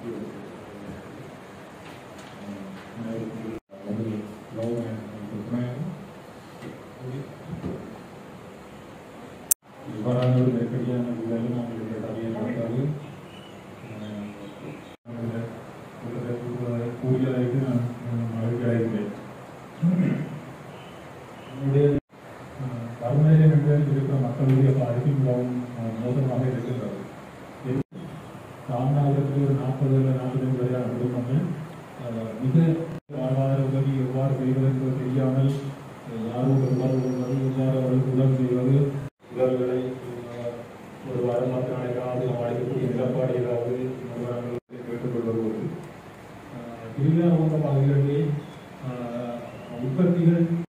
இவ்வாறான ஒரு நெருக்கடியான சூழலில் நாங்கள் இந்த சபையை நடத்தாது கூறியதற்கு நான் மகிழ்ச்சி அடைகிறேன் என்னுடைய வறுமையிலே நிலையில் இருக்கிற மக்களுடைய பாதிப்பு மிகவும் மோசமாக இருக்கின்றது ராமநாதத்தில் ஒரு நாற்பது இல்லை நாற்பது வரையான குடும்பங்கள் அஹ், மிக வாழ்வாதார உதவி எவ்வாறு செய்வது என்பது தெரியாமல் அஹ், யாரோடு எவ்வாறு